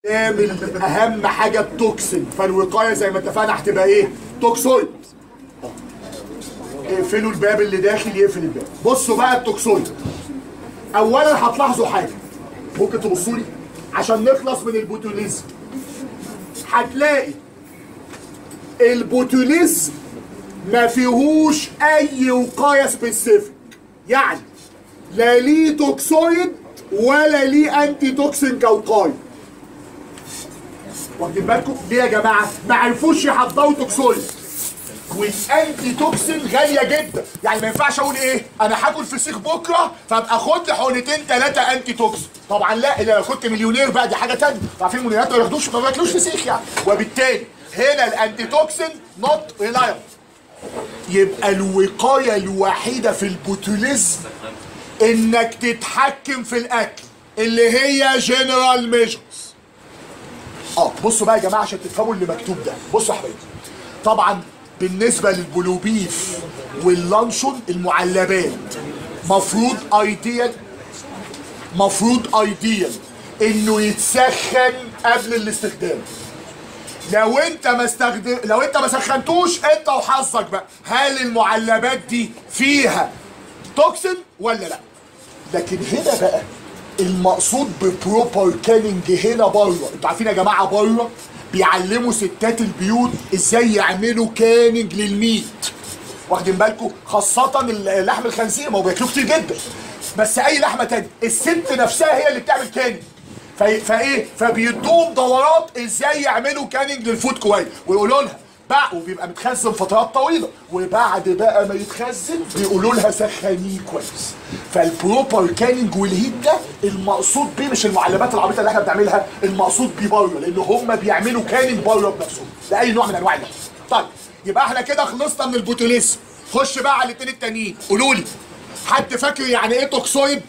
نعمل اهم حاجه التوكسين فالوقايه زي ما اتفقنا هتبقى ايه توكسويد اقفلوا الباب اللي داخل يقفل الباب بصوا بقى التوكسويد اولا هتلاحظوا حاجه ممكن تبصوا لي عشان نخلص من البوتوليزم هتلاقي البوتوليزم ما فيهوش اي وقايه سبيسيفيك يعني لا ليه توكسويد ولا ليه انتي توكسين كوقايه واخدين بالكم ليه يا جماعه ما عرفوش يحضروا توكسويد والانتي توكسين غاليه جدا يعني ما ينفعش اقول ايه انا هاكل فسيخ بكره فابقى خد لي حقنتين ثلاثه انتي توكسين طبعا لا الا لو كنت مليونير بقى دي حاجه ثانيه عارفين المليونيرات ما بياخدوش ما بياكلوش فسيخ يعني وبالتالي هنا الانتي توكسين نوت ريلايبل يبقى الوقايه الوحيده في البوتوليزم انك تتحكم في الاكل اللي هي جنرال ميجرز اه بصوا بقى يا جماعه عشان تفهموا اللي مكتوب ده بصوا يا حبايبي طبعا بالنسبه للبلو بيف واللانشون المعلبات مفروض ايديال مفروض ايديال انه يتسخن قبل الاستخدام لو انت ما استخدم لو انت ما سخنتوش انت وحظك بقى هل المعلبات دي فيها توكسين ولا لا لكن هنا بقى المقصود ببروبر كاننج هنا بره انتوا عارفين يا جماعه بره بيعلموا ستات البيوت ازاي يعملوا كاننج للميت واخدين بالكم خاصة لحم الخنزير ما هو بياكلوه كتير جدا بس أي لحمة تانية الست نفسها هي اللي بتعمل كاننج في- فايه فبيدوهم دورات ازاي يعملوا كاننج للفود كويس ويقولوا لها بقى وبيبقى متخزن فترات طويله وبعد بقى ما يتخزن بيقولوا لها سخنيه كويس فالبروبر كاننج والهيت ده المقصود بيه مش المعلبات العبيطه اللي احنا بنعملها المقصود بيه بره لان هم بيعملوا كاننج بره بنفسهم لاي نوع من انواع اللحم طيب يبقى احنا كده خلصنا من البوتوليزم خش بقى على الاثنين التانيين قولوا لي حد فاكر يعني ايه توكسويد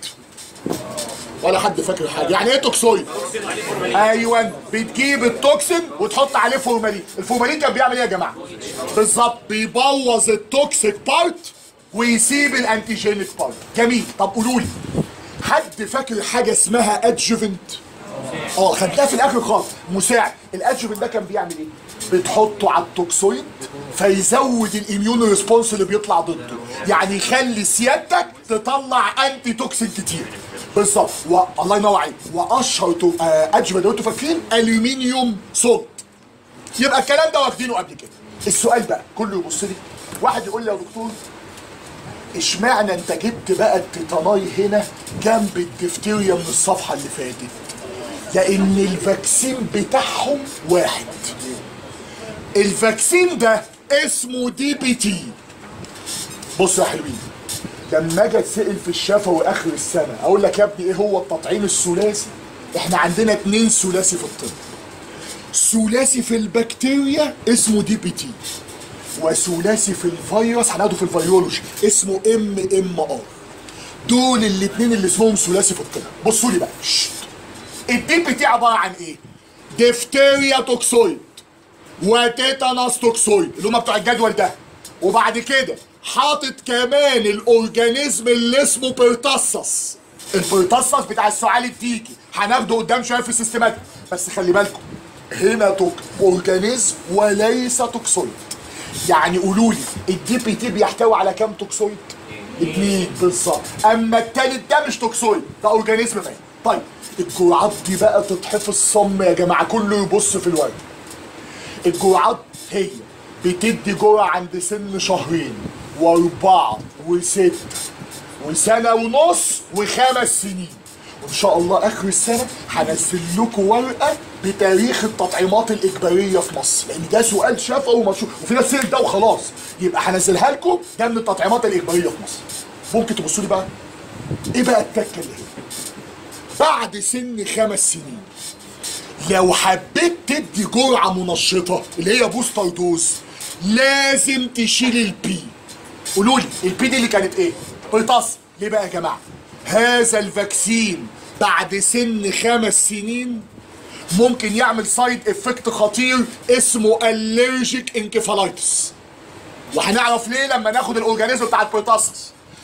ولا حد فاكر حاجه يعني ايه توكسويد ايوه بتجيب التوكسين وتحط عليه فورمالين الفورمالين كان بيعمل ايه يا جماعه بالظبط بيبوظ التوكسيك بارت ويسيب الانتيجينيك بارت جميل طب قولوا لي حد فاكر حاجه اسمها ادجوفنت اه خدناها في الاخر خالص مساعد الادجوفنت ده كان بيعمل ايه بتحطه على التوكسويد فيزود الاميون ريسبونس اللي بيطلع ضده يعني يخلي سيادتك تطلع انتي توكسين كتير بالظبط و... الله ينور عليك واشهر تو... آه ادجوفنت لو انتوا فاكرين الومنيوم سولت يبقى الكلام ده واخدينه قبل كده السؤال بقى كله يبص لي واحد يقول لي يا دكتور اشمعنى انت جبت بقى التيتاناي هنا جنب الدفتيريا من الصفحه اللي فاتت لان الفاكسين بتاعهم واحد الفاكسين ده اسمه دي بي تي بص يا حلوين لما اجي اتسال في الشفوي اخر السنه اقول لك يا ابني ايه هو التطعيم الثلاثي احنا عندنا اتنين ثلاثي في الطب ثلاثي في البكتيريا اسمه دي بي تي وثلاثي في الفيروس هناخده في الفيرولوجي اسمه ام ام ار دول الاتنين اللي اسمهم ثلاثي في الطب بصوا لي بقى شت. الدي بي تي عباره عن ايه ديفتيريا توكسويد وتيتاناس توكسويد اللي هم بتوع الجدول ده وبعد كده حاطط كمان الاورجانيزم اللي اسمه بيرتصص البيرتصص بتاع السعال الديكي هناخده قدام شويه في السيستمات بس خلي بالكم هنا توك اورجانيزم وليس توكسويد يعني قولوا لي الدي بي تي بيحتوي على كام توكسويد؟ اتنين بالظبط اما التالت ده مش توكسويد ده اورجانيزم بقى طيب الجرعات دي بقى تتحفظ صم يا جماعه كله يبص في الورق الجرعات هي بتدي جرعة عند سن شهرين واربعة وستة وسنة ونص وخمس سنين وان شاء الله اخر السنة هنزل لكم ورقة بتاريخ التطعيمات الاجبارية في مصر لان ده سؤال شفوي ومشهور وفي ناس سئل ده وخلاص يبقى هنزلها لكم ده من التطعيمات الاجبارية في مصر ممكن تبصوا لي بقى ايه بقى التكة اللي هنا بعد سن خمس سنين لو حبيت تدي جرعة منشطة اللي هي بوستر دوز لازم تشيل البي قولوا لي البي دي اللي كانت ايه؟ بيتص ليه بقى يا جماعة؟ هذا الفاكسين بعد سن خمس سنين ممكن يعمل سايد افكت خطير اسمه الرجيك انكفالايتس وهنعرف ليه لما ناخد الاورجانيزم بتاع البيرتصس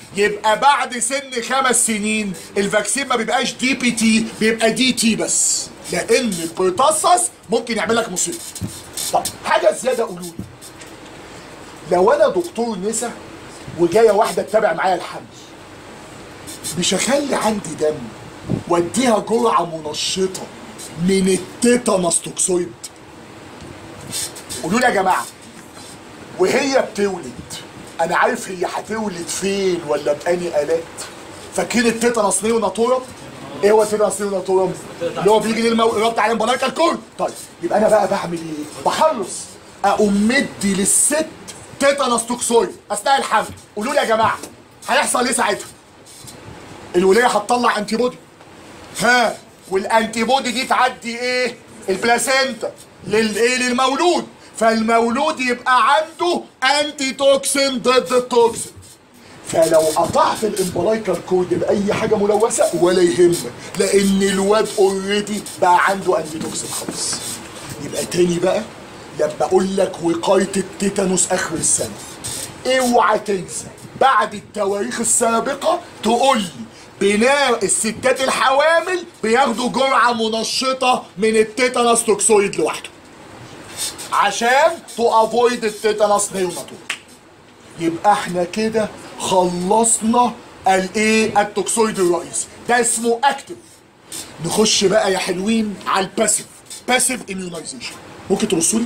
يبقى بعد سن خمس سنين الفاكسين ما بيبقاش دي بي تي بيبقى دي تي بس لان البرتصص ممكن يعمل لك مصيبه طب حاجه زياده قولوا لي لو انا دكتور نسا وجايه واحده تتابع معايا الحمل مش هخلي عندي دم واديها جرعه منشطه من التيتانوس توكسويد قولوا لي يا جماعه وهي بتولد انا عارف هي هتولد فين ولا بأني الات فاكرين التيتانوس نيوناتورم ايه هو التيتانوس نيوناتورم اللي هو بيجي للمو... اللي هو بتاع الامبلايكال كورد طيب يبقى انا بقى بعمل ايه بحرص اقوم مدي للست تيتانوس توكسويد اثناء الحمل قولوا لي يا جماعه هيحصل ايه ساعتها الولايه هتطلع انتي بودي ها والانتي بودي دي تعدي ايه البلاسينتا للايه للمولود فالمولود يبقى عنده انتي توكسين ضد التوكسين فلو قطعت الامبلايكال كود باي حاجه ملوثه ولا يهمك لان الواد اوريدي بقى عنده انتي توكسين خالص يبقى تاني بقى لما اقول لك وقايه التيتانوس اخر السنه اوعى تنسى بعد التواريخ السابقه تقول لي بناء الستات الحوامل بياخدوا جرعه منشطه من التيتانوس توكسويد لوحده عشان تو افويد التيتانوس نيوناتور يبقى احنا كده خلصنا الايه التوكسويد الرئيسي ده اسمه اكتف نخش بقى يا حلوين على الباسيف باسيف اميونايزيشن ممكن تبصوا لي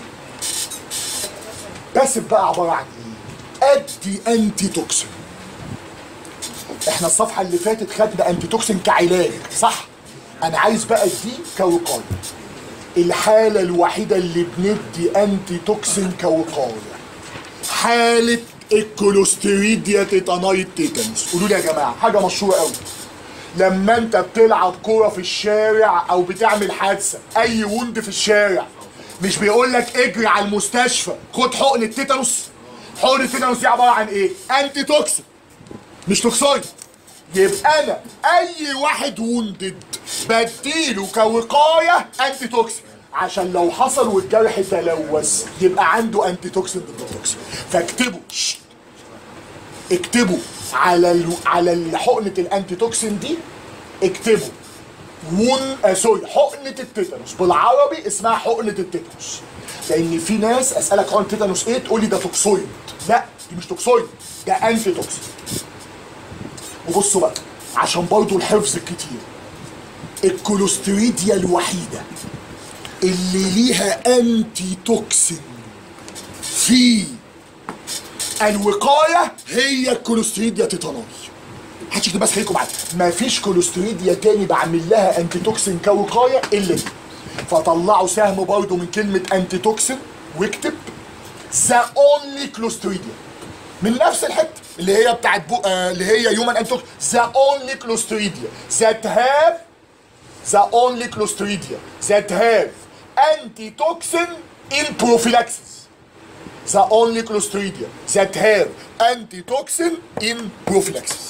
باسيف بقى عباره عن ايه ادي انتي توكسين احنا الصفحه اللي فاتت خدنا انتي توكسين كعلاج صح انا عايز بقى دي كوقايه الحاله الوحيده اللي بندي انتي توكسين كوقايه حاله الكولوستريديا تيتانايت تيتانس قولوا لي يا جماعه حاجه مشهوره قوي لما انت بتلعب كوره في الشارع او بتعمل حادثه اي وند في الشارع مش بيقول لك اجري على المستشفى خد حقن التيتانوس حقن التيتانوس دي عباره عن ايه انتي توكسين مش توكسويد يبقى انا اي واحد وندد بديله كوقايه انتي توكسين عشان لو حصل والجرح تلوث يبقى عنده انتي توكسين ضد التوكسين فاكتبوا شت. اكتبوا على ال... على ال- حقنه الانتي توكسين دي اكتبوا ون آه سوري حقنه التيتانوس بالعربي اسمها حقنه التيتانوس لان في ناس اسالك عن التيتانوس ايه تقول لي ده توكسويد لا دي مش توكسويد ده انتي توكسين وبصوا بقى عشان برضو الحفظ الكتير الكولوستريديا الوحيده اللي ليها انتي توكسين في الوقايه هي الكولوستريديا تيتاناي محدش يكتب بس خليكم معايا مفيش كولوستريديا تاني بعمل لها انتي توكسين كوقايه الا دي فطلعوا سهم برضو من كلمه انتي توكسين واكتب ذا اونلي كلوستريديا من نفس الحته اللي هي بتاعت بو... آه اللي هي هيومن انتي ذا اونلي كلوستريديا ذات هاف the only Clostridia that have antitoxin in prophylaxis. The only Clostridia that have antitoxin in prophylaxis.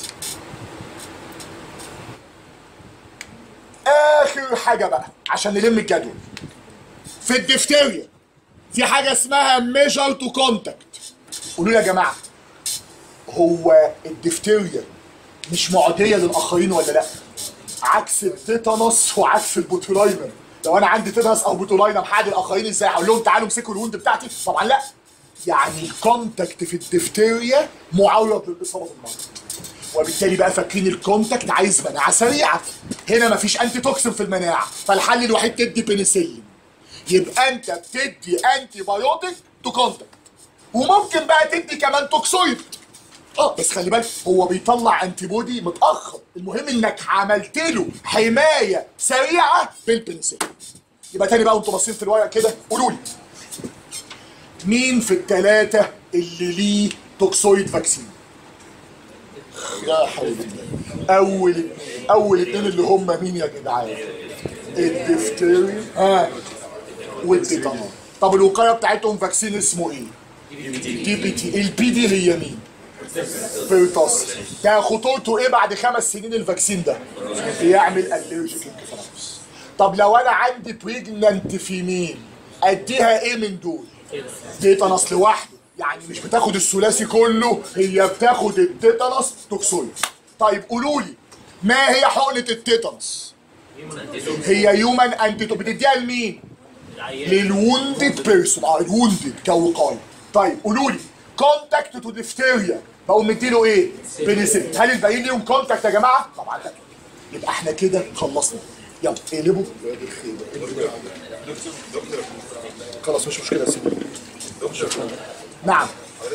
آخر حاجة بقى عشان نلم الجدول. في الدفتيريا في حاجة اسمها measure to contact. قولوا لي يا جماعة هو الدفتيريا مش معدية للآخرين ولا لأ؟ عكس التيتانوس وعكس البوتولاينم لو انا عندي تيتانوس او بوتولاينم حد الاخرين ازاي اقول لهم تعالوا امسكوا الوند بتاعتي طبعا لا يعني الكونتاكت في الدفتيريا معرض للاصابه بالمرض وبالتالي بقى فاكرين الكونتاكت عايز مناعه سريعه هنا مفيش انتي توكسين في المناعه فالحل الوحيد تدي بنسلين يبقى انت بتدي انتي بايوتيك تو كونتاكت وممكن بقى تدي كمان توكسويد اه بس خلي بالك هو بيطلع انتي بودي متاخر المهم انك عملت له حمايه سريعه بالبنسلين يبقى تاني بقى وانتوا باصين في الورق كده قولوا لي مين في الثلاثه اللي ليه توكسويد فاكسين يا حول الله اول اتنين اول اتنين اللي هم مين يا جدعان الدفتيريا ها والتيتانوس طب الوقايه بتاعتهم فاكسين اسمه ايه دي بي تي البي دي هي مين بيرتص ده خطورته ايه بعد خمس سنين الفاكسين ده بيعمل الرجيك انكفالايتس طب لو انا عندي بريجننت فيميل اديها ايه من دول تيتانوس لوحده يعني مش بتاخد الثلاثي كله هي بتاخد التيتانوس توكسويد طيب قولوا لي ما هي حقنه التيتانوس هي يومان انتيتو بتديها لمين للوندد بيرسون اه الوندد كوقايه طيب قولوا لي كونتاكت تو ديفتيريا بقوم مديله ايه بنسلين هل الباقيين ليهم كونتاكت يا جماعه طبعا لا يبقى احنا كده خلصنا يلا اقلبوا خلاص مش مشكله سيبوا نعم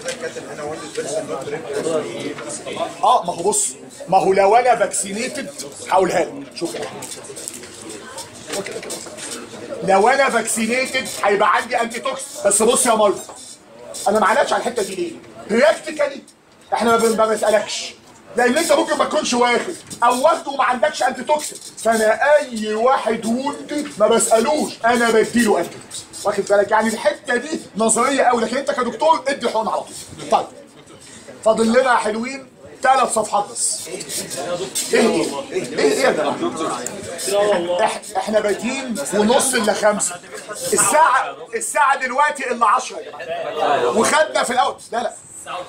اه ما هو بص ما هو لو انا فاكسينيتد هقولها لك شوف يا أحمد. هو كده كده. لو انا فاكسينيتد هيبقى عندي انتي توكس بس بص يا مرضى انا ما علقتش على الحته دي ليه؟ براكتيكالي احنا ما بن- ما بنسالكش لان انت ممكن ما تكونش واخد او واخده وما عندكش انتي توكسين فانا اي واحد وندي ما بسالوش انا بديله انتي توكسين واخد بالك يعني الحته دي نظريه قوي لكن انت كدكتور ادي الحقن على طول طيب فاضل لنا يا حلوين ثلاث صفحات بس ايه ايه ايه ايه يا جماعه إح- احنا بادئين ونص الا خمسه الساعه الساعه دلوقتي الا 10 يا جماعه وخدنا في الاول لا لا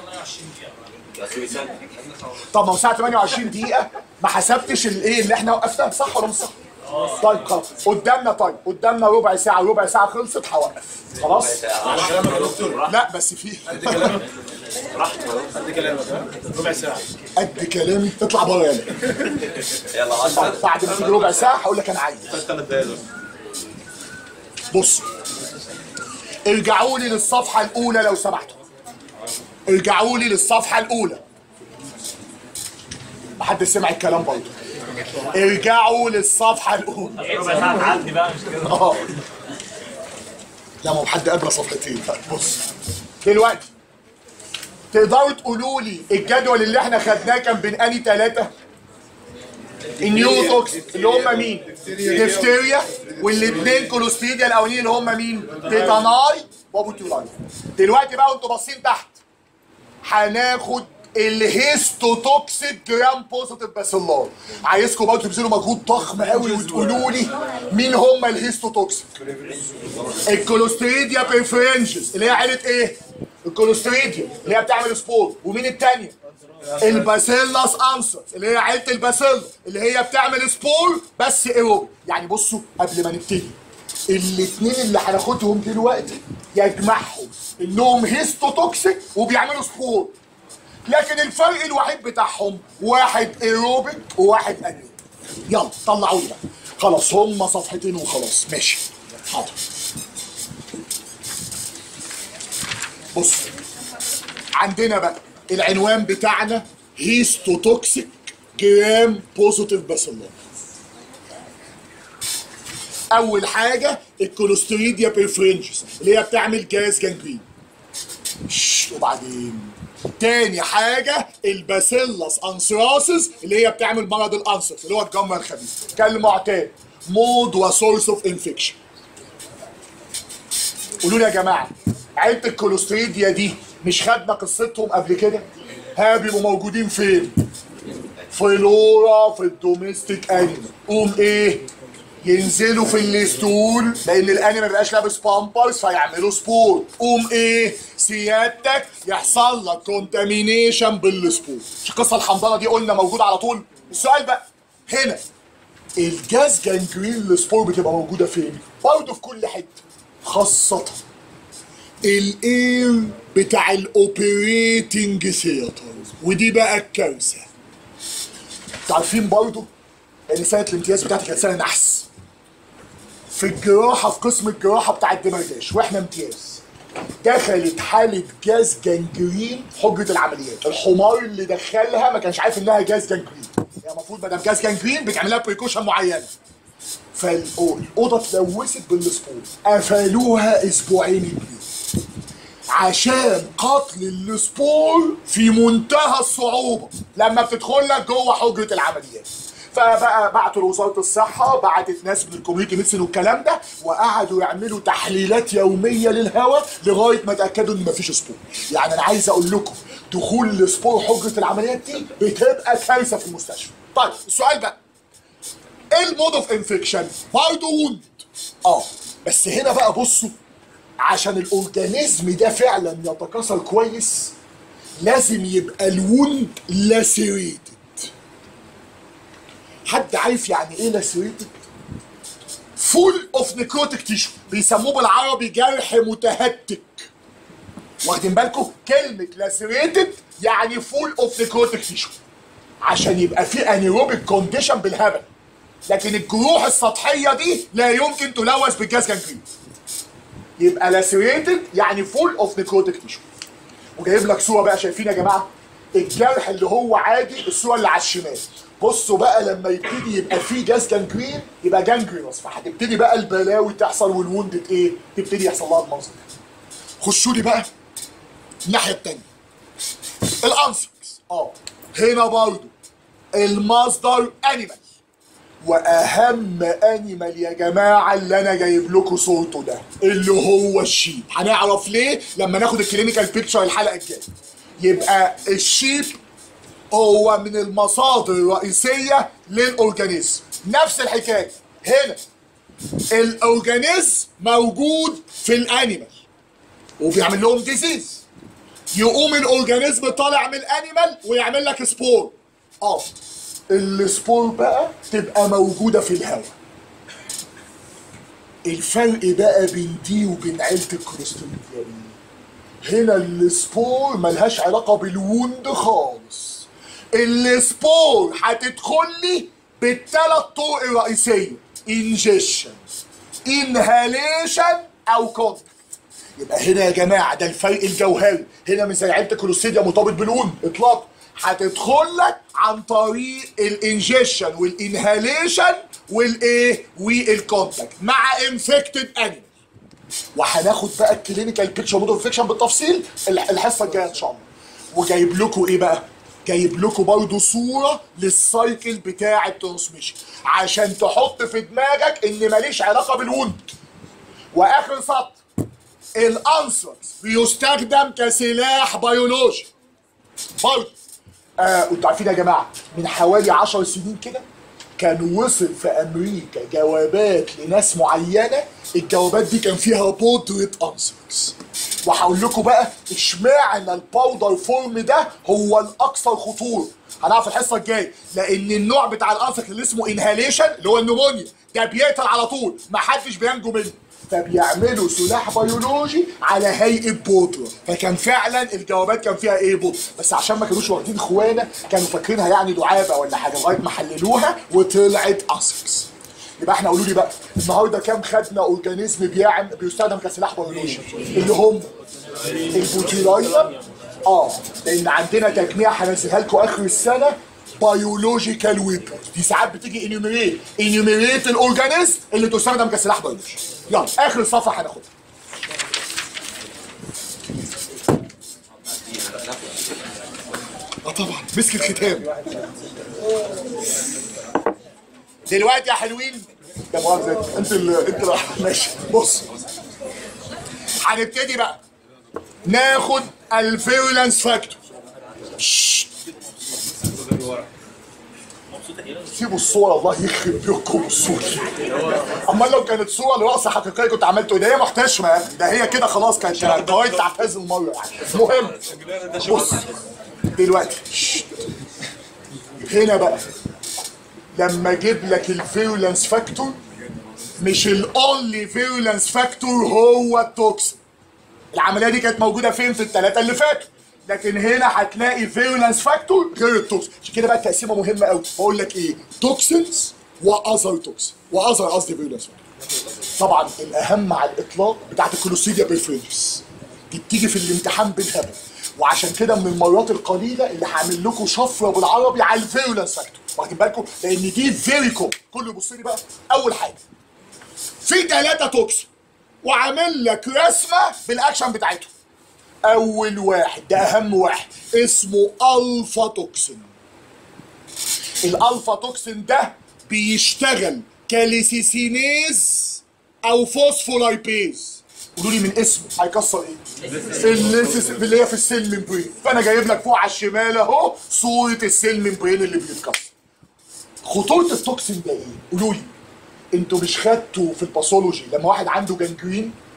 طب ما هو الساعه 28 دقيقه ما حسبتش الايه اللي احنا وقفناه صح ولا مش صح؟ طيب خلاص قدامنا طيب قدامنا ربع ساعه ربع ساعه خلصت هوقف خلاص؟ لا بس في قد كلامك ها؟ ربع ساعة قد كلامي اطلع بره يلا يلا 10 بعد ما تيجي ربع ساعه هقول لك انا عايز ثلاث دقايق بص ارجعوا لي للصفحة الأولى لو سمحتوا ارجعوا لي للصفحة الأولى محدش سمع الكلام برضه ارجعوا للصفحة الأولى ربع ساعة تعدي بقى مش كده اه لا ما هو حد قبل صفحتين بص دلوقتي تقدروا تقولوا لي الجدول اللي احنا خدناه كان بين اني ثلاثة النيو توكس اللي هم مين؟ ديفتيريا والاثنين كولوستريديا الاولانيين اللي هم مين؟ تيتاناي وبوتيولاي دلوقتي بقى وانتوا باصين تحت هناخد الهيستوتوكسيك جرام بوزيتيف باسيلار عايزكم برضه تبذلوا مجهود ضخم قوي وتقولوا لي مين هم الهيستوتوكسيك الكولوستريديا بيرفرنجز اللي هي عيله ايه؟ الكولوستريديا اللي هي بتعمل سبور ومين التانية؟ الباسيلاس انسرز اللي هي عيله الباسيلا اللي هي بتعمل سبور بس ايروبي يعني بصوا قبل ما نبتدي الاثنين اللي هناخدهم دلوقتي يجمعهم انهم هيستوتوكسيك وبيعملوا سبور لكن الفرق الوحيد بتاعهم واحد ايروبيك وواحد انيروبيك يلا طلعوا لي بقى خلاص هم صفحتين وخلاص ماشي حاضر بص عندنا بقى العنوان بتاعنا هيستوتوكسيك جرام بوزيتيف باسيلار اول حاجه الكولوستريديا بيرفرنجز اللي هي بتعمل جاز جانجرين شش، وبعدين تاني حاجة الباسيلاس انسراسس اللي هي بتعمل مرض الانسرس اللي هو الجمر الخبيث كالمعتاد مود وسورس اوف انفكشن قولوا لي يا جماعة عيلة الكولوستريديا دي مش خدنا قصتهم قبل كده؟ ها بيبقوا موجودين فين؟ فلورا في الدوميستيك انيمال قوم ايه؟ ينزلوا في الستول لان الانيمال ما بيبقاش لابس بامبرز فيعملوا سبور قوم ايه سيادتك يحصل لك كونتامينيشن بالسبور مش القصه الحمضانه دي قلنا موجوده على طول السؤال بقى هنا الجاز جانجرين السبور بتبقى موجوده فين برضه في كل حته خاصه الاير بتاع الاوبريتنج ثياتر ودي بقى الكارثه انتوا عارفين برضه ان سنه الامتياز بتاعتي كانت سنه نحس في الجراحه في قسم الجراحه بتاع الدمرداش واحنا امتياز دخلت حاله جاز جانجرين في حجره العمليات الحمار اللي دخلها ما كانش عارف انها جاز جانجرين هي المفروض ما دام جاز جانجرين بتعمل لها بريكوشن معينه فالاوضه اتلوثت بالسبور قفلوها اسبوعين اتنين عشان قتل السبور في منتهى الصعوبة لما بتدخل لك جوه حجرة العمليات فبقى بعتوا لوزارة الصحة بعتت ناس من الكوميونتي ميديسن والكلام ده وقعدوا يعملوا تحليلات يومية للهواء لغاية ما اتأكدوا ان مفيش سبور يعني انا عايز اقول لكم دخول السبور حجرة العمليات دي بتبقى كارثة في المستشفى طيب السؤال بقى ايه المود اوف انفكشن برضه وند اه بس هنا بقى بصوا عشان الاورجانيزم ده فعلا يتكاثر كويس لازم يبقى الوند لاسيريتد حد عارف يعني ايه لاسيريتد فول اوف نيكروتيك تيشو بيسموه بالعربي جرح متهتك واخدين بالكم كلمه لاسيريتد يعني فول اوف نيكروتيك تيشو عشان يبقى في انيروبيك كونديشن بالهبل لكن الجروح السطحيه دي لا يمكن تلوث بالجاز جانجرين يبقى لاسيريتد يعني فول اوف نيكروتيك تيشو وجايب لك صوره بقى شايفين يا جماعه الجرح اللي هو عادي الصوره اللي على الشمال بصوا بقى لما يبتدي يبقى فيه جاز جانجرين يبقى جانجرينوس فهتبتدي بقى البلاوي تحصل والوندد ايه تبتدي يحصل لها المنظر ده خشوا لي بقى الناحيه التانيه الانسكس اه هنا برضو المصدر انيمال واهم انيمال يا جماعه اللي انا جايب لكم صورته ده اللي هو الشيب هنعرف ليه لما ناخد الكلينيكال بيكتشر الحلقه الجايه يبقى الشيب هو من المصادر الرئيسيه للاورجانيزم نفس الحكايه هنا الاورجانيزم موجود في الانيمال وبيعمل لهم ديزيز يقوم الاورجانيزم طالع من الانيمال ويعمل لك سبور اه السبور بقى تبقى موجوده في الهواء الفرق بقى بين دي وبين عيله الكوليسترول هنا السبور ملهاش علاقه بالوند خالص السبور هتدخل لي بالثلاث طرق الرئيسيه انجيشن انهاليشن او كونتاكت يبقى هنا يا جماعه ده الفرق الجوهري هنا مش زي عيله الكولوسيديا مرتبط بالون اطلاقا هتدخل لك عن طريق الانجيشن والانهاليشن والايه والكونتاكت مع انفكتد انيمال وهناخد بقى الكلينيكال بيكتشر مود انفكشن بالتفصيل الح- الحصه الجايه ان شاء الله وجايب لكم ايه بقى جايب لكم برضه صوره للسايكل بتاع الترانسميشن عشان تحط في دماغك ان ماليش علاقه بالوند واخر سطر الانثراكس بيستخدم كسلاح بيولوجي برضه آه انتوا عارفين يا جماعه من حوالي 10 سنين كده كان وصل في امريكا جوابات لناس معينه الجوابات دي كان فيها بودره انثراكس وهقول لكم بقى اشمعنى الباودر فورم ده هو الاكثر خطوره هنعرف الحصه الجايه لان النوع بتاع الانثراكس اللي اسمه انهاليشن اللي هو النمونيا ده بيقتل على طول محدش بينجو منه فبيعملوا سلاح بيولوجي على هيئه بودره فكان فعلا الجوابات كان فيها ايه بودره بس عشان ما كانوش واخدين اخوانا كانوا فاكرينها يعني دعابه ولا حاجه لغايه ما حللوها وطلعت اسكس يبقى احنا قولوا لي بقى النهارده كام خدنا اورجانيزم بيعمل بيستخدم كسلاح بيولوجي اللي هم البوتيلايزر اه لان عندنا تجميع هنزلها لكم اخر السنه بيولوجيكال ويبن دي ساعات بتيجي انيوميريت انيوميريت الاورجانيزم اللي تستخدم كسلاح بيولوجي يلا اخر صفحه هناخدها اه طبعا مسك الختام دلوقتي يا حلوين يا مؤاخذة انت ال انت ال ماشي بص هنبتدي بقى ناخد الفيرولانس فاكتور سيبوا الصورة الله يخرب بيكم الصورة امال لو كانت صورة لرقصة حقيقية كنت عملته ايه ده هي محتشمة يعني ده هي كده خلاص كانت الجوايد بتاعت هذه المرة يعني المهم بص دلوقتي شت. هنا بقى لما اجيب لك الفيرولانس فاكتور مش الاونلي فيرولانس فاكتور هو التوكسين العمليه دي كانت موجوده فين في الثلاثه اللي فاتوا لكن هنا هتلاقي فيرولانس فاكتور غير التوكسين عشان كده بقى التقسيمه مهمه قوي بقول لك ايه توكسينز واذر توكسين واذر قصدي فيرولانس فاكتور طبعا الاهم على الاطلاق بتاعت الكولوسيديا بيرفيرنس دي بتيجي في الامتحان بالهبل وعشان كده من المرات القليله اللي هعمل لكم شفره بالعربي على الفيرولانس فاكتور واخدين بالكم لان دي فيري كوم كله يبص لي بقى اول حاجه في ثلاثه توكسين وعامل لك رسمه بالاكشن بتاعتهم اول واحد ده اهم واحد اسمه الفا توكسين الالفا توكسين ده بيشتغل كاليسيسينيز او فوسفولايبيز قولوا لي من اسمه هيكسر ايه؟ الليسيس اللي هي في السيل ممبرين فانا جايب لك فوق على الشمال اهو صوره السيل ممبرين اللي بيتكسر خطوره التوكسين ده ايه؟ قولوا لي انتوا مش خدتوا في الباثولوجي لما واحد عنده جانجرين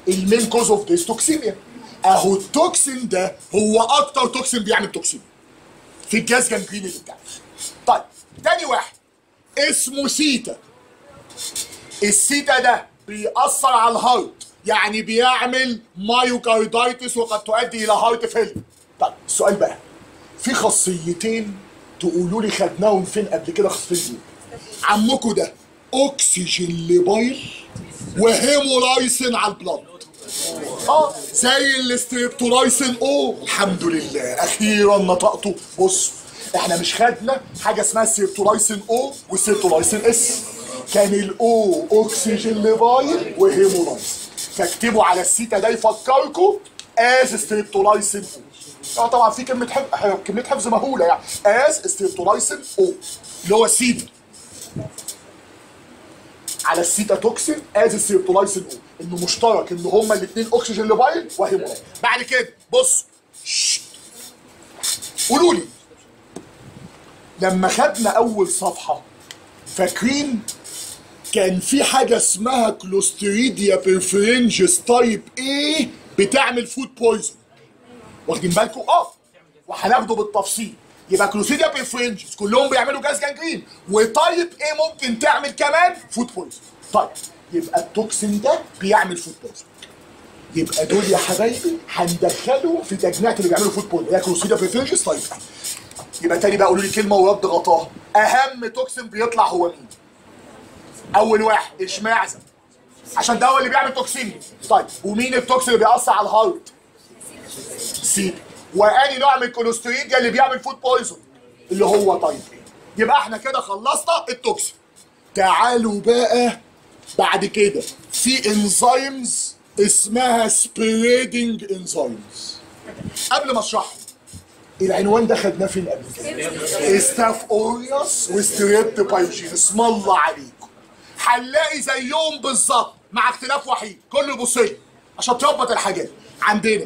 المين كوز اوف ديس توكسيميا اهو التوكسين ده هو اكتر توكسين بيعمل توكسيميا في الجاز جانجرين اللي بتاعنا طيب تاني واحد اسمه سيتا السيتا ده بيأثر على الهارت يعني بيعمل مايوكاردايتس وقد تؤدي الى هارت فيل طيب السؤال بقى في خاصيتين تقولوا لي خدناهم فين قبل كده خاصيتين دول عمكم ده اكسجين لبايل وهيمولايسين على البلاد اه زي الاستريبتولايسين او الحمد لله اخيرا نطقته بص احنا مش خدنا حاجه اسمها سيرتولايسين او وسيرتولايسين اس كان الاو اكسجين لبايل وهيمولايسين فاكتبوا على السيتا ده يفكركم از ستريبتولايسين او اه طبعا في كلمه حفظ كلمه حفظ مهوله يعني از ستريبتولايسين او اللي هو سيتا على السيتا توكسين از السيرتولايسين او انه مشترك ان هما الاثنين اكسجين لبايل وهيمولايل بعد كده بص شت. قولوا لي لما خدنا اول صفحه فاكرين كان في حاجه اسمها كلوستريديا بيرفرنجس تايب ايه بتعمل فود بويزن واخدين بالكم اه وهناخده بالتفصيل يبقى كلوستريديا بيرفرنجس كلهم بيعملوا جاز جانجرين وتايب ايه ممكن تعمل كمان فود بويزن طيب يبقى التوكسين ده بيعمل فود بويزن يبقى دول يا حبايبي هندخلهم في تجميعة اللي بيعملوا فود بويزن هي كلوستريديا بيرفرنجس تايب يبقى تاني بقى قولوا لي كلمه ورد غطاها اهم توكسين بيطلع هو مين اول واحد اشمعنى عشان ده هو اللي بيعمل توكسين طيب ومين التوكسين اللي بيأثر على الهارت سي واني نوع من الكوليستريديا اللي بيعمل فود بويزن اللي هو طيب يبقى احنا كده خلصنا التوكسين تعالوا بقى بعد كده في انزيمز اسمها سبريدنج انزيمز قبل ما اشرحهم العنوان ده خدناه فين قبل كده؟ ستاف اوريوس وستريبت بايجين اسم الله عليكم هنلاقي زيهم بالظبط مع اختلاف وحيد كله يبص لي عشان تربط الحاجات عندنا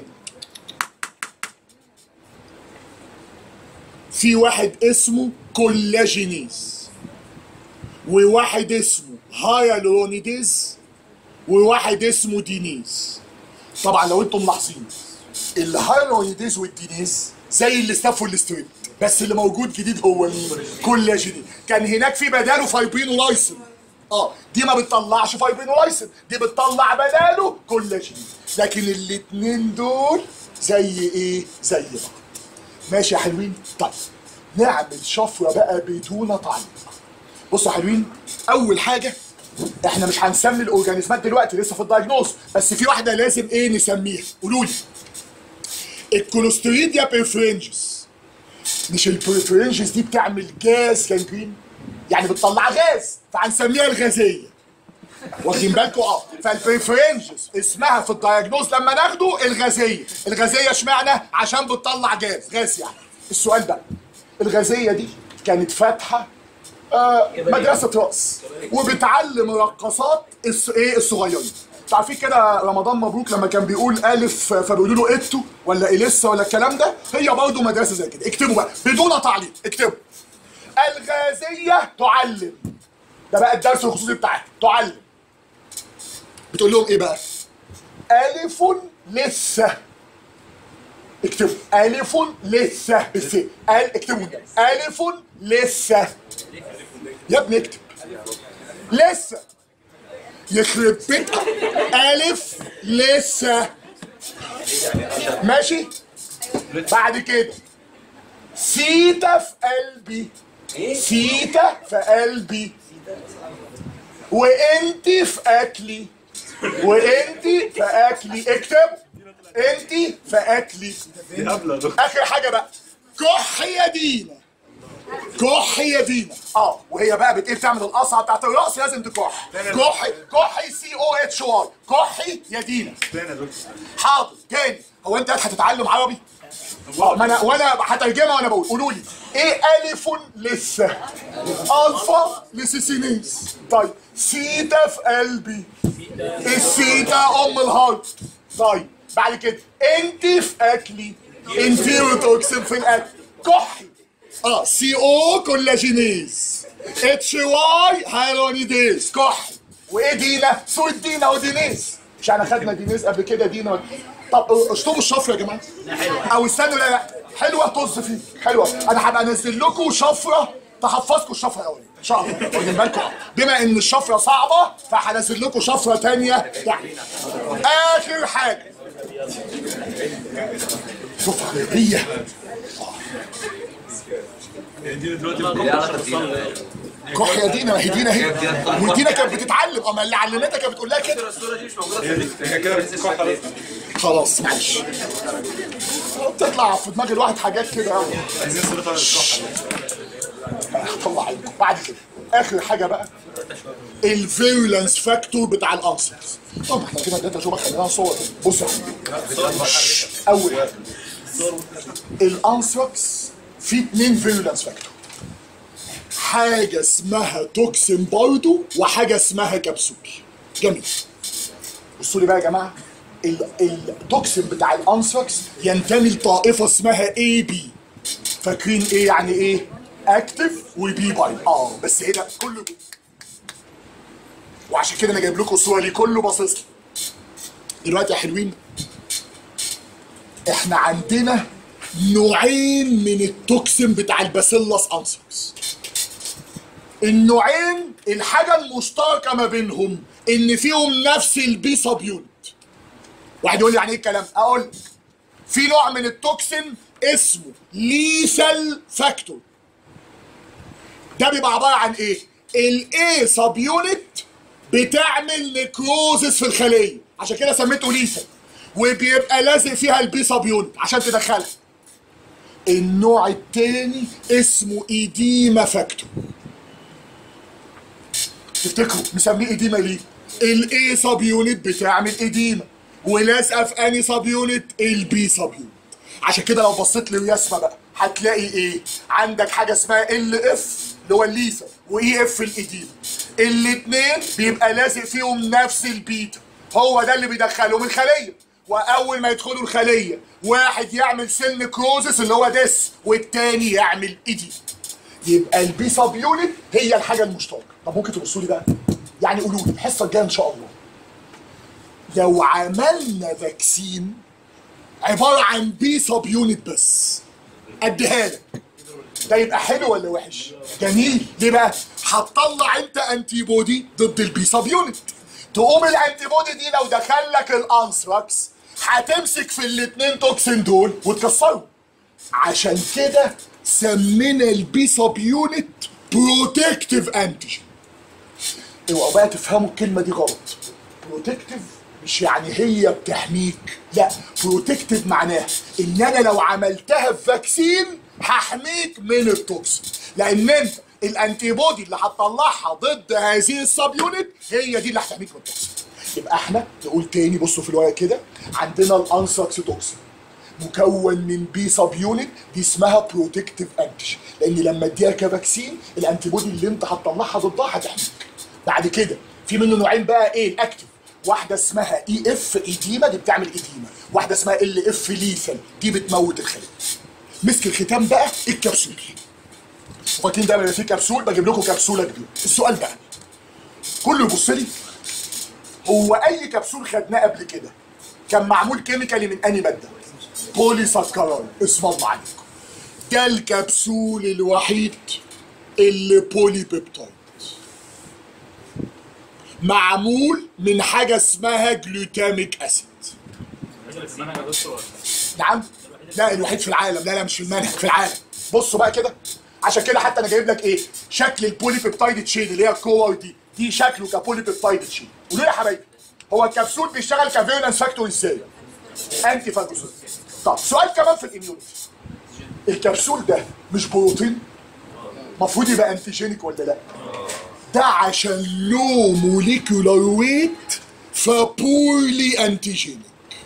في واحد اسمه كولاجينيز وواحد اسمه هايالورونيديز وواحد اسمه دينيز طبعا لو انتم ملاحظين الهايالورونيديز والدينيز زي الاستاف والاستريبت بس اللي موجود جديد هو مين؟ كولاجينيز كان هناك في بداله فايبرينولايسين اه دي ما بتطلعش فايبرينولايسين دي بتطلع بداله كولاجين لكن الاتنين دول زي ايه زي بعض ماشي يا حلوين طيب نعمل شفره بقى بدون تعليق بصوا يا حلوين اول حاجه احنا مش هنسمي الاورجانيزمات دلوقتي لسه في الدايجنوز بس في واحده لازم ايه نسميها قولوا لي الكولوستريديا بيرفرنجس مش البريفرنجس دي بتعمل جاز جانجرين يعني بتطلع غاز فهنسميها الغازيه واخدين بالكم اه فالبريفرنجس اسمها في الدايجنوز لما ناخده الغازيه الغازيه اشمعنى عشان بتطلع جاز غاز يعني السؤال بقى الغازيه دي كانت فاتحه آه مدرسه رقص وبتعلم رقصات الس... ايه الصغيرين عارفين كده رمضان مبروك لما كان بيقول الف فبيقولوا له اتو ولا اليسا ولا الكلام ده هي برضه مدرسه زي كده اكتبوا بقى بدون تعليق اكتبوا الغازيه تعلم ده بقى الدرس الخصوصي بتاعها تعلم بتقول لهم ايه بقى الف لسه اكتبوا الف لسه بس ال اكتبوا ده الف لسه يا ابني اكتب لسه يخرب بيت الف لسه ماشي بعد كده سيتا في قلبي سيتا في قلبي وانتي في اكلي وانتي في اكلي اكتب انتي في اكلي اخر حاجه بقى كح يا دينا كح يا دينا اه وهي بقى بت ايه بتعمل القصعه بتاعت الراس لازم تكح كحي كحي سي او اتش واي كحي يا دينا حاضر تاني هو انت هتتعلم عربي؟ اه ما انا وانا هترجمها وانا بقول قولوا لي ايه الف لسه الفا لسيسينيس طيب سيتا في قلبي السيتا ام الهارت طيب بعد كده انت في اكلي انتيروتوكسين في الاكل كحي اه سي او كولاجينيز اتش واي هيرونيديز كحي وايه دينا سويت دينا ودينيز مش احنا خدنا دينيز قبل كده دينا طب اشطبوا الشفره يا جماعه او استنوا لا لا حلوه طز فيه حلوه انا هبقى انزل لكم شفره تحفظكم الشفره الاولانيه ان شاء الله واخدين بالكم بما ان الشفره صعبه فهنزل لكم شفره ثانيه يعني اخر حاجه شوف هي دي دلوقتي ايه علاقة دي؟ كح يا دينا ما هي دينا هي ودينا كانت بتتعلم اما اللي علمتها كانت بتقول لها كده الصورة دي مش موجودة في هي كده بتتكح خلاص خلاص معلش بتطلع في دماغ الواحد حاجات كده عايزين صورتها للكح هطلع عينكم بعد كده اخر حاجه بقى الفيرولانس فاكتور بتاع الانسرز طب احنا كده اديتها شوفك خلينا صور بص يا حبيبي. شش. اول حاجه الانثراكس فيه اتنين فيرولانس فاكتور حاجه اسمها توكسين برضو وحاجه اسمها كبسول جميل بصوا لي بقى يا جماعه ال- التوكسين بتاع الانثراكس ينتمي لطائفه اسمها اي بي فاكرين ايه يعني ايه اكتف وبي باي اه بس هنا كله بي وعشان كده انا جايب لكم الصوره دي كله باصص لي دلوقتي يا حلوين احنا عندنا نوعين من التوكسين بتاع الباسيلاس انثراكس النوعين الحاجه المشتركه ما بينهم ان فيهم نفس البي سب يونت واحد يقول لي يعني ايه الكلام اقول لك. في نوع من التوكسين اسمه ليثال فاكتور ده بيبقى عباره عن ايه الاي سب يونت بتعمل نكروزس في الخليه عشان كده سميته ليثال وبيبقى لازق فيها البي سب يونت عشان تدخلها النوع التاني اسمه ايديما فاكتور تفتكروا مسميه ايديما ليه؟ الاي سب يونت بتعمل ايديما ولازقه في اني سب يونت البي سب يونت عشان كده لو بصيت للرسمه بقى هتلاقي ايه؟ عندك حاجه اسمها ال اف اللي هو الليثا واي اف الايديما الاثنين بيبقى لازق فيهم نفس البيتا هو ده اللي بيدخلهم الخليه واول ما يدخلوا الخليه واحد يعمل سن كروزس اللي هو ديس والتاني يعمل ايديما يبقى البي سب يونت هي الحاجه المشتركه طب ممكن تبصوا لي بقى يعني قولوا لي الحصه الجايه ان شاء الله لو عملنا فاكسين عباره عن بي سب يونت بس اديها لك ده يبقى حلو ولا وحش؟ جميل ليه بقى؟ هتطلع انت انتي بودي ضد البي سب يونت تقوم الانتي بودي دي لو دخل لك الانثراكس هتمسك في الاتنين توكسين دول وتكسرهم عشان كده سمينا البي سب يونت بروتكتيف انتيجين اوعوا بقى تفهموا الكلمه دي غلط بروتكتيف مش يعني هي بتحميك لا بروتكتيف معناها ان انا لو عملتها في فاكسين هحميك من التوكسين لان انت الانتي بودي اللي هتطلعها ضد هذه السب يونت هي دي اللي هتحميك من التوكسين يبقى احنا نقول تاني بصوا في الورقه كده عندنا الانثراكس توكسين مكون من بي سب يونت دي اسمها بروتكتيف انتيجين لان لما اديها كفاكسين الانتي بودي اللي انت هتطلعها ضدها هتحميك بعد كده في منه نوعين بقى ايه الاكتف واحده اسمها اي اف ايديما دي بتعمل ايديما واحده اسمها ال اف ليثل دي بتموت الخليه مسك الختام بقى الكبسول فاكرين دايما في كبسول بجيب لكم كبسوله كبيره السؤال بقى كله يبص لي هو اي كبسول خدناه قبل كده كان معمول كيميكالي من انهي ماده بولي سكرايد اسم الله عليكم ده الكبسول الوحيد اللي بولي بيبتايد معمول من حاجه اسمها جلوتاميك اسيد نعم لا الوحيد في العالم لا لا مش في المنهج في العالم بصوا بقى كده عشان كده حتى انا جايب لك ايه شكل البولي بيبتايد تشين اللي هي الكور دي دي شكله كبولي بيبتايد تشين قولوا لي يا حبايبي هو الكبسول بيشتغل كفيرنس فاكتور ازاي؟ انتي فاجوسول طب سؤال كمان في الاميونيتي الكبسول ده مش بروتين المفروض يبقى انتيجينيك ولا لا ده عشان لو موليكولار ويت فبورلي انتيجينيك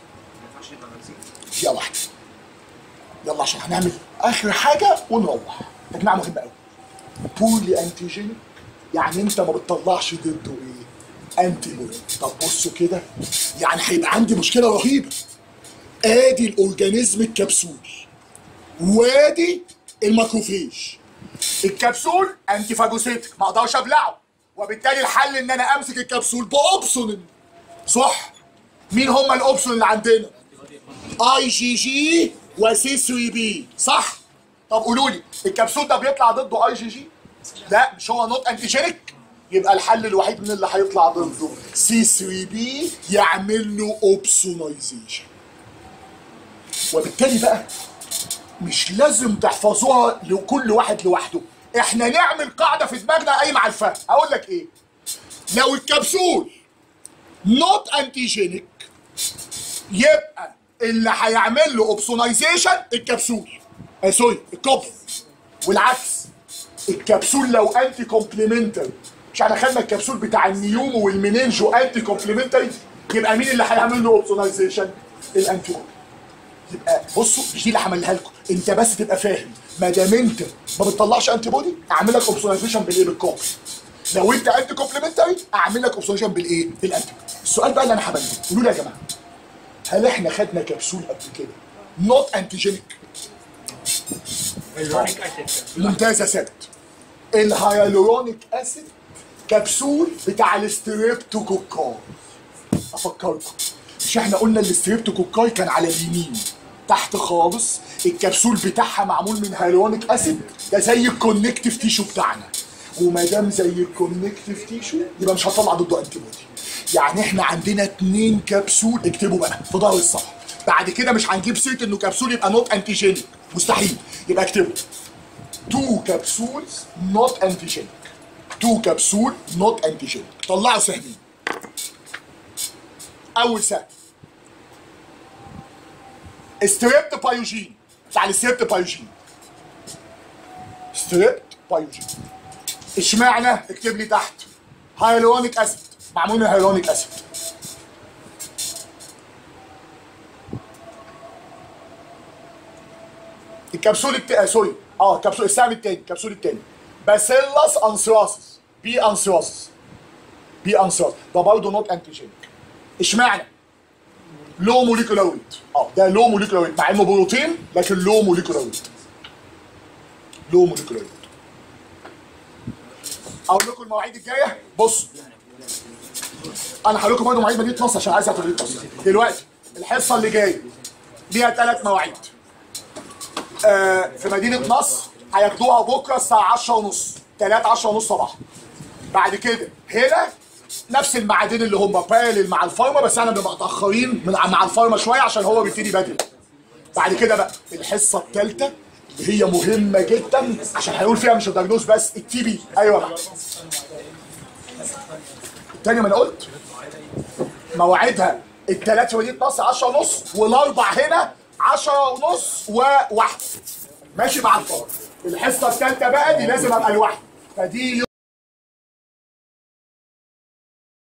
يا واحده يلا عشان هنعمل اخر حاجه ونروح يا جماعه مهم قوي بورلي انتيجينيك يعني انت ما بتطلعش ضده ايه انتي بودي طب بصوا كده يعني هيبقى عندي مشكله رهيبه ادي الاورجانيزم الكبسول وادي الماكروفيج الكبسول انتي فاجوسيتك ما اقدرش ابلعه وبالتالي الحل ان انا امسك الكبسول بابسونين صح مين هم الاوبسون اللي عندنا اي جي جي وسي 3 بي صح طب قولوا لي الكبسول ده بيطلع ضده اي جي جي لا مش هو نوت انتيجينيك يبقى الحل الوحيد من اللي هيطلع ضده سي 3 بي يعمل له اوبسونايزيشن وبالتالي بقى مش لازم تحفظوها لكل واحد لوحده احنا نعمل قاعده في دماغنا قايمه على الفهم اقول لك ايه لو الكبسول نوت انتيجينيك يبقى اللي هيعمل له اوبسونايزيشن الكبسول آه سوري الكوبل والعكس الكبسول لو انتي كومبلمنتري مش احنا خدنا الكبسول بتاع النيومو والمينينجو انتي كومبلمنتري يبقى مين اللي هيعمل له اوبسونايزيشن الانتي بودي يبقى بصوا مش دي اللي هعملها لكم انت بس تبقى فاهم ما دام انت ما بتطلعش انتي بودي اعمل لك اوبسونايزيشن بالايه بالكوبل لو انت انتي كومبلمنتري اعمل لك اوبسونايزيشن بالايه بالانتي السؤال بقى اللي انا هبنيه قولوا لي يا جماعه هل احنا خدنا كبسول قبل كده نوت انتيجينيك ممتاز يا سيد الهيالورونيك اسيد كبسول بتاع الاستريبتوكوكاي افكركم مش احنا قلنا الاستريبتوكوكاي كان على اليمين تحت خالص الكبسول بتاعها معمول من هيالورونيك اسيد ده زي الكونكتيف تيشو بتاعنا وما دام زي الكونكتيف تيشو يبقى مش هطلع ضده انتي بودي يعني احنا عندنا اتنين كبسول اكتبوا بقى في ظهر الصفحه بعد كده مش هنجيب سيره انه كبسول يبقى نوت انتيجينيك مستحيل يبقى اكتبوا تو كبسولز نوت انتيجينيك تو كبسول نوت انتيجينيك طلعوا سهمين اول سهم ستريبت بايوجين بتاع الستريبت بايوجين ستريبت بايوجين اشمعنى اكتب لي تحت هايلونيك اسيد معمول من هايلونيك اسيد الكبسول الت... آه سوري اه الكبسول السهم التاني الكبسول التاني باسيلاس انثراسس بي انثراسس بي انثراسس ده برضه نوت انتيجينيك اشمعنى؟ لو موليكولار ويت اه ده لو موليكولار ويت مع انه بروتين لكن لو موليكولار ويت لو موليكولار ويت اقول لكم المواعيد الجايه بصوا انا هقول لكم برضه مواعيد مدينه نصر عشان عايز اعرف مدينه نصر دلوقتي الحصه اللي جايه ليها ثلاث مواعيد آه في مدينه نصر هياخدوها بكره الساعه 10 ونص 3 10 ونص صباحا بعد كده هنا نفس الميعادين اللي هم بارلل مع الفارما بس احنا بنبقى متاخرين من مع الفارما شويه عشان هو بيبتدي بدري بعد كده بقى الحصه الثالثه اللي هي مهمه جدا عشان هنقول فيها مش الدايجنوز بس التي بي ايوه بقى التانية ما انا قلت مواعيدها الثلاث في مدينه نصر 10 ونص والاربع هنا 10 ونص وواحده ماشي مع الفار الحصه الثالثه بقى دي لازم ابقى لوحدي فدي